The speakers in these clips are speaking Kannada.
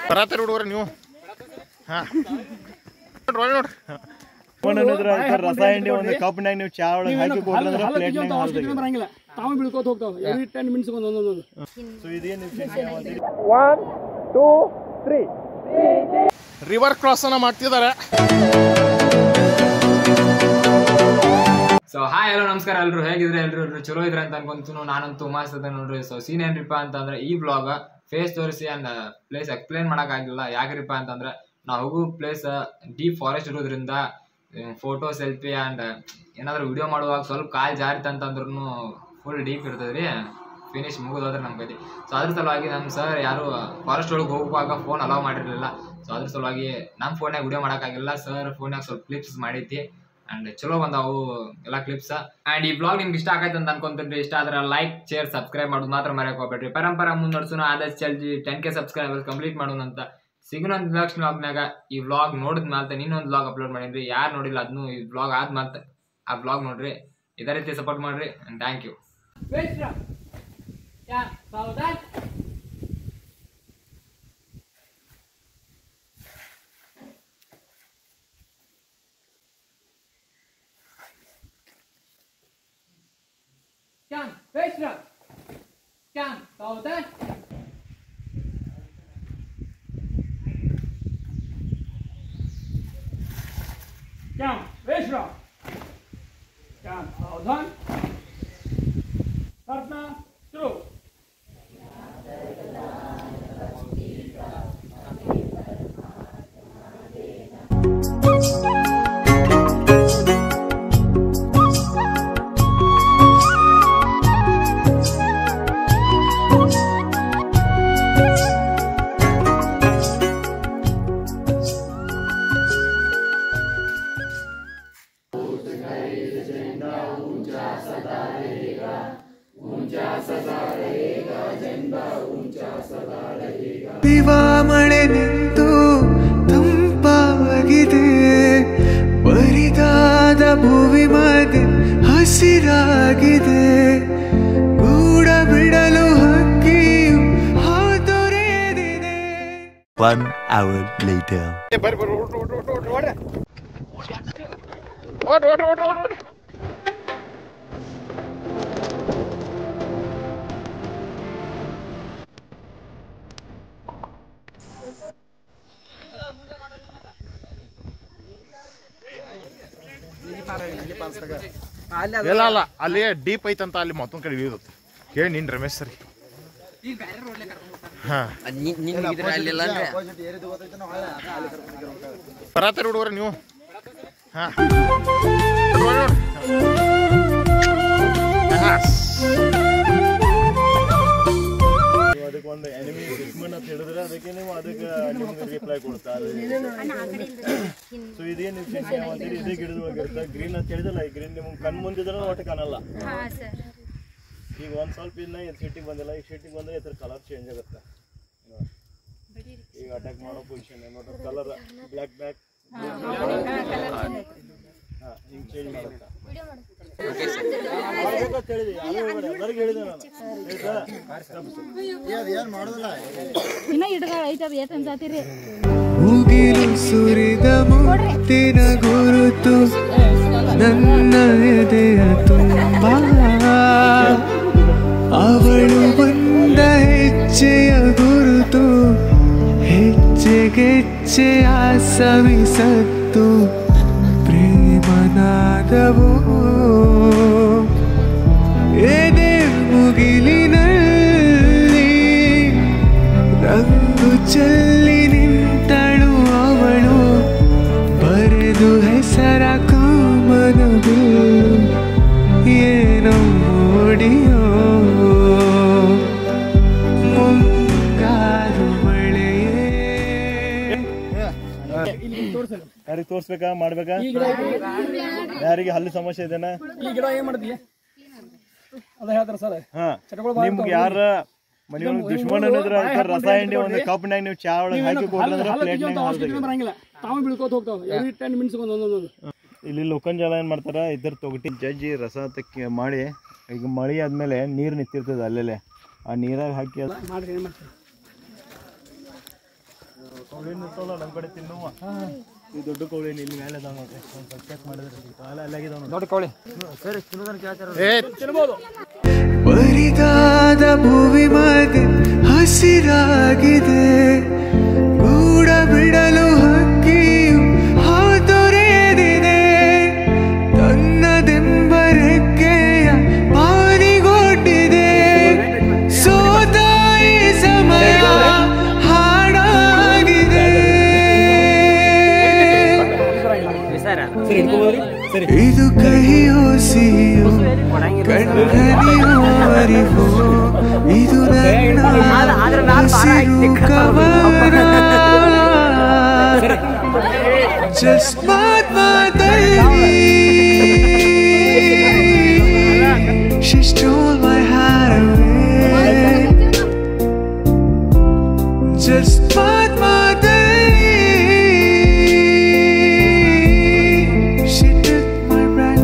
ಬರತ್ತೀರಿ ಹುಡುಗರು ನೀವು ಹಾಂ ನೋಡ್ರಿ ನೋಡ್ರಿ ಇದ್ರ ರಸ ಹಿಂಡಿ ಒಂದು ಕಪ್ನಾಗ ನೀವು ಚಾ ಒಳಗೆ ಹಾಕಿ ಕೊಡ್ರಿ ಅಂದ್ರೆ ಪ್ಲೇಟ್ನಾಗ ಹಾಲು ತೆಗಿಯೋದು. ಬರಂಗಿಲ್ಲ ತಾವು ಬೀಳ್ಕೋತ ಹೋಗ್ತಾವ ಎವ್ರಿ ಟೆನ್ ಮಿನಿಟ್ಸ್ ಒಂದು ಒಂದೊಂದು ಸೊ ಇದೇನು ನೀವು ಅಂತೀರಿ ಒನ್ ಟೂ ತ್ರೀ ರಿವರ್ ಕ್ರಾಸನ್ನು ಮಾಡ್ತಿದ್ದಾರೆ ಸೊ ಹಾಯ್ ಹಲೋ ನಮಸ್ಕಾರ ಎಲ್ರು ಹೇಗಿದ್ರೆ ಎಲ್ರು ಎಲ್ರು ಚಲೋ ಇದ್ರೆ ಅಂತ ಅನ್ಕೊಂತೀನಿ ನಾನಂತೂ ಮಸ್ತ್ ಅದ ನೋಡ್ರಿ ಸೊ ಸೀನ್ ಏನ್ರಿಪ್ಪ ಅಂತಂದ್ರೆ ಈ ಬ್ಲಾಗ್ ಫೇಸ್ ತೋರಿಸಿ ಅಂಡ್ ಪ್ಲೇಸ್ ಎಕ್ಸ್ಪ್ಲೇನ್ ಮಾಡೋಕ್ಕಾಗಿಲ್ಲ ಯಾಕ್ರಿಪ್ಪ ಅಂತಂದ್ರೆ ನಾವು ಹೋಗೋ ಪ್ಲೇಸ್ ಡೀಪ್ ಫಾರೆಸ್ಟ್ ಇರೋದ್ರಿಂದ ಫೋಟೋ ಸೆಲ್ಫಿ ಆ್ಯಂಡ್ ಏನಾದ್ರು ವಿಡಿಯೋ ಮಾಡುವಾಗ ಸ್ವಲ್ಪ ಕಾಲ್ ಜಾರಿತ ಅಂತಂದ್ರೂ ಫುಲ್ ಡೀಪ್ ಇರ್ತದೆ ರೀ ಫಿನಿಶ್ ಮುಗಿದೋದ್ರೆ ನಮ್ಮ ಕೈತಿ ಸೊ ಅದ್ರ ಸಲುವಾಗಿ ನಮ್ಮ ಸರ್ ಯಾರು ಫಾರೆಸ್ಟ್ ಒಳಗೆ ಹೋಗುವಾಗ ಫೋನ್ ಅಲೌ ಮಾಡಿರಲಿಲ್ಲ ಸೊ ಅದ್ರ ಸಲುವಾಗಿ ನಮ್ಮ ಫೋನ್ಯಾಗ ವಿಡಿಯೋ ಮಾಡೋಕ್ಕಾಗಿಲ್ಲ ಸರ್ ಫೋನ್ಯಾಗ ಸ್ವಲ್ಪ ಕ್ಲಿಪ್ಸ್ ಮಾಡೈತಿ ಅಂಡ್ ಚಲೋ ಬಂದಾವು ಎಲ್ಲ ಕ್ಲಿಪ್ಸ್ ಅಂಡ್ ಈ ಬ್ಲಾಗ್ ನಿಮ್ಗೆ ಇಷ್ಟ ಆಗೈತೆ ಅಂತ ಅನ್ಕೊಂತೀನಿ ಇಷ್ಟ ಆದ್ರೆ ಲೈಕ್ ಶೇರ್ ಸಬ್ಸ್ಕ್ರೈಬ್ ಮಾಡೋದು ಮಾತ್ರ ಮರೆಯಕ್ಕೆ ಹೋಗ್ಬೇಡ್ರಿ ಪರಂಪರ ಮುಂದುವರ್ಸೋಣ ಆದಷ್ಟು ಜಲ್ದಿ ಟೆನ್ ಕೆ ಸಬ್ಸ್ಕ್ರೈಬರ್ಸ್ ಕಂಪ್ಲೀಟ್ ಮಾಡೋಣ ಅಂತ ಸಿಗೋಣ ನೆಕ್ಸ್ಟ್ ವ್ಲಾಗ್ನಾಗ ಈ ವ್ಲಾಗ್ ನೋಡಿದ ಮೇಲೆ ಇನ್ನೊಂದು ವ್ಲಾಗ್ ಅಪ್ಲೋಡ್ ಮಾಡೀನಿ ಯಾರು ನೋಡಿಲ್ಲ ಅದನ್ನು ಈ ವ್ಲಾಗ್ ಆದ್ಮೇಲೆ ಆ ವ್ಲಾಗ್ ನೋಡ್ರಿ ಇದೇ ರೀತಿ ಸಪೋರ್ಟ್ ಮಾಡ್ರಿ and thank you Down, raise rock. Down, hold on. Partner, through. ದಿವಾ ಮಳೆ ನಿಂತು ತಂಪಾಗಿದೆ ಬರಿದಾದ ಭೂಮಿ ಮದೆ ಹಸಿರಾಗಿದೆ ಗೂಡ ಬಿಡಲು ಹಕ್ಕಿಯು ಹಾತೊರೆಯದಿದೆ One hour later. ಬರ್ರಿ ಬರ್ರಿ ಓಡ್ರಿ ಓಡ್ರಿ ಓಡ್ರಿ ಓಡ್ರಿ ಓಡ್ರಿ ಓಡ್ರಿ ಓಡ್ರಿ ಓಡ್ರಿ ಇಲ್ಲ ಅಲ್ಲ ಅಲ್ಲಿ ಡೀಪ್ ಐತಂತ ಅಲ್ಲಿ ಮತ್ತೊಂದ್ ಕಡೆ ಇಳಿಯೋದು ಕೇಳಿ ನಿನ್ ರಮೇಶ್ ಸರಿ ಹಾ ಬರತ್ತೀರಿ ಹುಡುಗರು ನೀವು ಹಾ ನೋಡ್ರಿ ನೋಡ್ರಿ ಹಾಸ್. ಅದಕ್ಕೆ ಒಂದು ಎನಿಮಿ ದುಶ್ಮನ್ ಅಂತ ಹೇಳಿದ್ರೆ ಅದಕ್ಕೆ ನೀವು ಅದಕ್ಕೆ ನಿಮ್ಗೆ ರಿಪ್ಲೈ ಕೊಡ್ತಾರೆ ಸೊ ಇದೇನು ನೀವು ಚಿಂತೆ ಅಂತೀರಿ ಇದೇ ಗಿಡದ ಒಳಗೆ ಇರುತ್ತೆ ಗ್ರೀನ್ ಅಂತ ಹೇಳಿದಲ್ಲ ಈ ಗ್ರೀನ್ ನಿಮ್ಗೆ ಕಣ್ ಮುಂದಿದ್ರೆ ಒಟ್ಟು ಕಾಣಲ್ಲ ಈಗ ಒಂದು ಸ್ವಲ್ಪ ಇನ್ನ ಇದು ಶೀಟಿಗೆ ಬಂದಿಲ್ಲ ಈಗ ಶೀಟಿಗೆ ಬಂದ್ರೆ ಇದ್ರ ಕಲರ್ ಚೇಂಜ್ ಆಗುತ್ತೆ ಈಗ ಅಟ್ಯಾಕ್ ಮಾಡೋ ಪೊಸಿಷನ್ ನೋಡ್ರಿ ಕಲರ್ ಬ್ಲ್ಯಾಕ್ ಬ್ಲ್ಯಾಕ್ ಹಾಂ ಹಿಂಗೆ ಚೇಂಜ್ ಮಾಡುತ್ತೆ ಮಾಡ್ಬೇಕಂತ ಹೇಳಿದೆ ಯಾರು ಹೇಳ್ಬೇಡಿ ಎಲ್ಲರಿಗೂ ಹೇಳಿದೆ ನಾನು ಆಯ್ತಾ ಇನ್ನ ಹಿಡ್ಗ ಐತದ ಏಟ್ ಅನ್ಸಾತಿರಿ ಮುಗಿಲು ಸುರಿದ ಮುತ್ತಿನ ಗುರುತು ನನ್ನ ಎದೆಯ ತುಂಬ ಅವಳು ಬಂದ ಹೆಜ್ಜೆಯ ಗುರುತು ಹೆಜ್ಜೆಗೆಜ್ಜೆ ಸವಿಸತ್ತು ಪ್ರೇಮನಾದವು ಎದೆ ಮುಗಿಲಿನಲ್ಲಿ ರಂಗು ಚೆಲ್ಲಿ ನಿಂತಳು ಅವಳು ಬರೆದು ಹೆಸರ ಕಾಮನ ಏನೋ ನೋಡಿಯೋ ಮುಂಗಾರು ಮಳೆಯೇ ಯಾರಿಗೆ ತೋರಿಸ್ಬೇಕಾ ಮಾಡ್ಬೇಕಾ ಯಾರಿಗೆ ಹಲ್ಲು ಸಮಸ್ಯೆ ಇದೆನಾ ಈ ಗಿಡ ಏನ್ ಮಾಡಿದ್ವಿ ಅದ ಹೇಳ್ತಾರ ಸರ್ ಹಾ ನಿಮ್ಗೆ ಯಾರ ಮನೆಯೊಳಗೆ ದುಶ್ಮನ್ ಅನ್ನೋದ್ರ ರಸ ಹಿಂಡಿ ಒಂದು ಕಪ್ನಾಗ ನೀವು ಚಾ ಒಳಗೆ ಹಾಕಿ ಕೊಡ್ರಿ ಅಂದ್ರೆ ಪ್ಲೇಟ್ನಾಗ ಹಾಲು ತೆಗಿಯೋದು. ಬರಂಗಿಲ್ಲ ತಾವು ಬೀಳ್ಕೋತ ಹೋಗ್ತಾವ ಎವ್ರಿ ಟೆನ್ ಮಿನಿಟ್ಸ್ ಒಂದು ಒಂದೊಂದು ಇಲ್ಲಿ ಲೋಕನ್ ಜಲ ಏನ್ ಮಾಡ್ತಾರ ಇದ್ರ ತೊಗಟಿ ಜಜ್ಜಿ ರಸ ತಕ್ಕಿ ಮಾಡಿ ಈಗ ಮಳಿ ಆದ್ಮೇಲೆ ನೀರ್ ನಿಂತಿರ್ತದೆ ಅಲ್ಲೆಲೆ ಆ ನೀರಾಗ ಹಾಕಿ ಅದ್- ಮಾಡ್ರಿ ಏನ್ ಮಾಡ್ತೀರಿ ಕೌಳಿನ ಇರ್ತವಲ್ಲ ನಮ್ಮ ಕಡೆ ತಿನ್ನುವ ಈ ದೊಡ್ಡ ಕೌಳಿನ ಇಲ್ಲಿ ಮೇಲೆ ಅದಾವ ನೋಡ್ರಿ ಒಂದು ಸ್ವಲ್ಪ ಚೆಕ್ ಮಾಡಿದ್ರೆ ಕಾಲ ಅಲ್ಲಾಗಿದಾವ ನೋಡಿ ನೋಡಿ ಕೋಳಿ ಸರಿ ತಿನ್ನೋದನ್ನ ಕೇಳ್ತಾರ ಏ ತಿನ್ಬೋದು ಬರಿದಾದ ಭೂಮಿ ಮಧ್ಯೆ ಹಸಿರಾಗಿದೆ ಗೂಡ ಬಿಡಲು ಹಕ್ಕಿಯು ಹಾತೊರೆಯದಿದೆ ತನ್ನದೆಂಬ ರೆಕ್ಕೆಯ ಪಾರಿಗೊಡ್ಡಿದೆ ಸೋತಾಯಿ ಸಮಯ ಹಾಡಾಗಿದೆ ಇದು ಕಹಿಯೋ ಸಿಹಿಯೋ ಕಣ್ಣನಿಯೋ ಅರಿವೋ ಇದು ನನ್ನ ಹಸಿರು ಕವನ ಜಸ್ಮಾತ್ ಮಾತಲ್ಲಿ She stole my heart away Just what She took my breath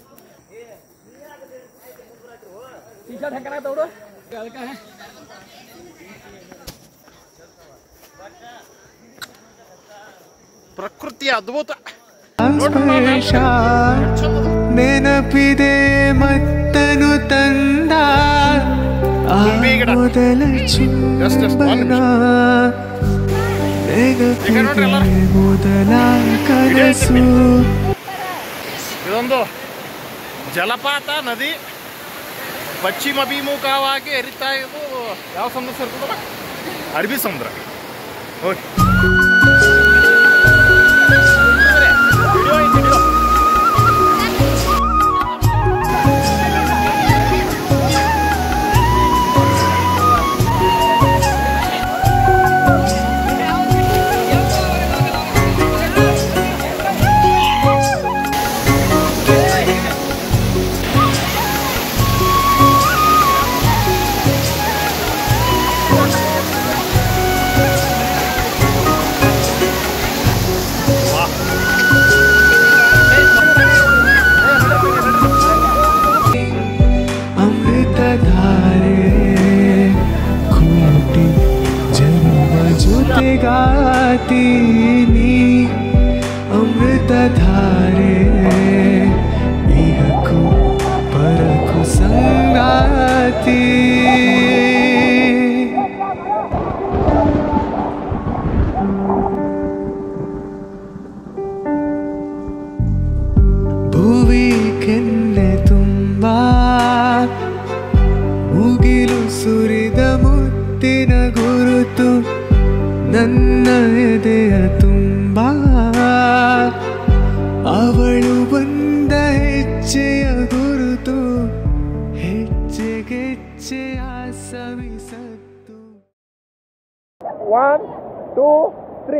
T shirt ಹಾಕಣ ಹುಡು ಅದಕ್ಕೆ ಪ್ರಕೃತಿಯ ಅದ್ಭುತ ಸ್ಪರ್ಶ ನೆನಪಿದೆ ಮತ್ತನು ತಂದ ಆ ತುಂಬಿ ಗಿಡ. ಮೊದಲ Just, just one ಚುಂಬನ ಈಗ ನೋಡ್ರಿ ಎಲ್ಲ. ನೆನಪಿದೆ ಮೊದಲ ಕನಸು ಇದೊಂದು ಜಲಪಾತ ನದಿ ಪಶ್ಚಿಮ ಅಭಿಮುಖವಾಗಿ ಹರಿತಾ ಇದು ಯಾವ ಸಮುದ್ರ ಸೇರ್ತದಲ್ಲ ಅರಬ್ಬಿ ಸಮುದ್ರ ಹೋಗಿ ವಿಡಿಯೋ ಐತಿ ವಿಡಿಯೋ ಅಮೃತಧಾರೆ ಕೋಟಿ ಜನ್ಮ ಜೊತೆಗಾತೀನಿ ಅಮೃತಧಾರೆ ಇಹಕು ಪರಕು ಸಂಗಾತಿ ಭುವಿ ಕೆನ್ನೆ ತುಂಬಾ ಮುಗಿಲು ಸುರಿದ ಮುತ್ತಿನ ಗುರುತು ನನ್ನ ಎದೆಯ ತುಂಬ ಅವಳು ಬಂದ ಹೆಜ್ಜೆಯ ಗುರುತು ಹೆಜ್ಜೆಗೆಜ್ಜೆಯ ಸವಿಸತ್ತು one two three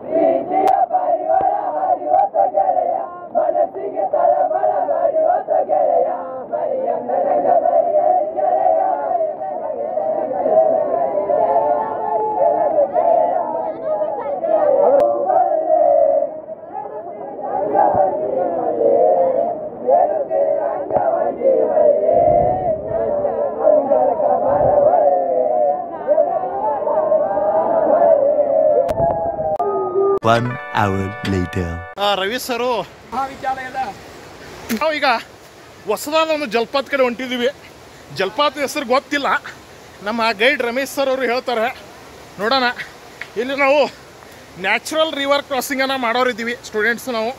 One hour later. ಆ, ರವಿ ಸರು ಮಹಾವಿದ್ಯಾಲಯದ ನಾವು ಈಗ ಹೊಸದಾದ ಒಂದು ಜಲಪಾತ ಕಡೆ ಹೊಂಟಿದ್ದೀವಿ ಜಲಪಾತ ಹೆಸರು ಗೊತ್ತಿಲ್ಲ ನಮ್ಮ ಗೈಡ್ ರಮೇಶ್ ಸರ್ ಅವರು ಹೇಳ್ತಾರೆ ನೋಡೋಣ ಇಲ್ಲಿ ನಾವು ನ್ಯಾಚುರಲ್ ರಿವರ್ ಕ್ರಾಸಿಂಗನ್ನು ಮಾಡೋರಿದ್ದೀವಿ ಸ್ಟೂಡೆಂಟ್ಸ್ ನಾವು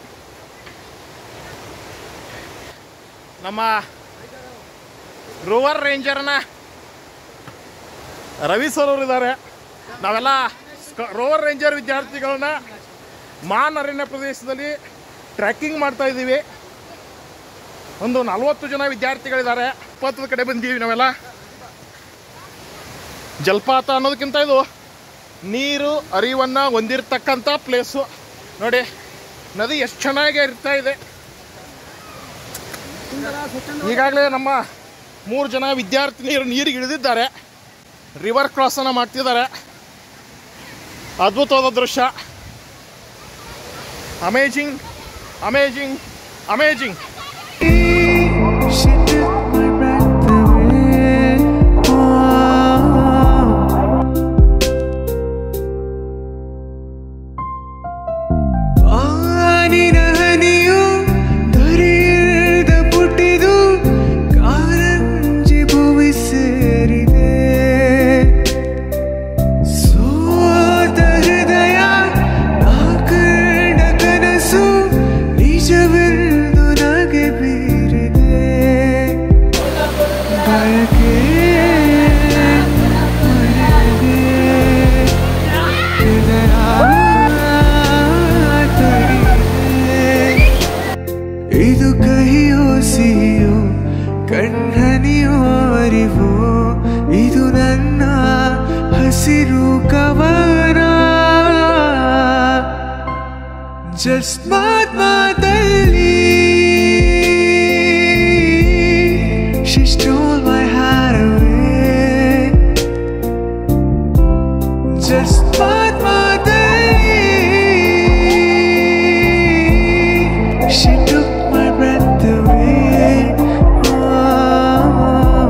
ನಮ್ಮ ರೋವರ್ ರೇಂಜರ್ನ ರವಿ ಸರ್ ಅವರು ಇದ್ದಾರೆ ನಾವೆಲ್ಲ ರೋವರ್ ರೇಂಜರ್ ವಿದ್ಯಾರ್ಥಿಗಳನ್ನ ಮಾನ್ ಅರಣ್ಯ ಪ್ರದೇಶದಲ್ಲಿ ಟ್ರ್ಯಾಕಿಂಗ್ ಮಾಡ್ತಾ ಇದ್ದೀವಿ ಒಂದು ನಲವತ್ತು ಜನ ವಿದ್ಯಾರ್ಥಿಗಳಿದ್ದಾರೆ ಇಪ್ಪತ್ತು ಕಡೆ ಬಂದೀವಿ ನಾವೆಲ್ಲ ಜಲಪಾತ ಅನ್ನೋದಕ್ಕಿಂತ ಇದು ನೀರು ಅರಿವನ್ನು ಹೊಂದಿರತಕ್ಕಂಥ ಪ್ಲೇಸು ನೋಡಿ ನದಿ ಎಷ್ಟು ಚೆನ್ನಾಗಿ ಇರ್ತಾ ಇದೆ ಈಗಾಗಲೇ ನಮ್ಮ ಮೂರು ಜನ ವಿದ್ಯಾರ್ಥಿನಿಯರು ನೀರಿಗೆ ಇಳಿದಿದ್ದಾರೆ ರಿವರ್ ಕ್ರಾಸನ್ನು ಮಾಡ್ತಿದ್ದಾರೆ ಅದ್ಭುತವಾದ ದೃಶ್ಯ amazing amazing amazing She took my breath away. Oh. ಉಸಿರು ಕವನ ಜಸ್ಟ್ ಮಾತ್ ಮಾತಲ್ಲಿ She stole my heart away Just ಮಾತ್ ಮಾತಲ್ಲಿ She took my breath away oh.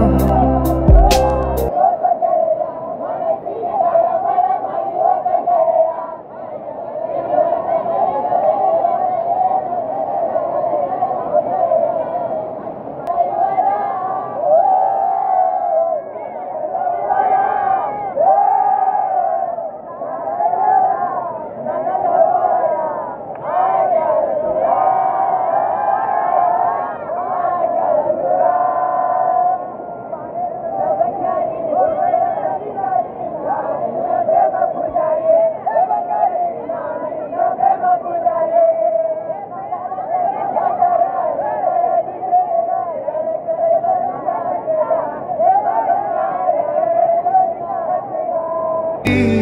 Yeah.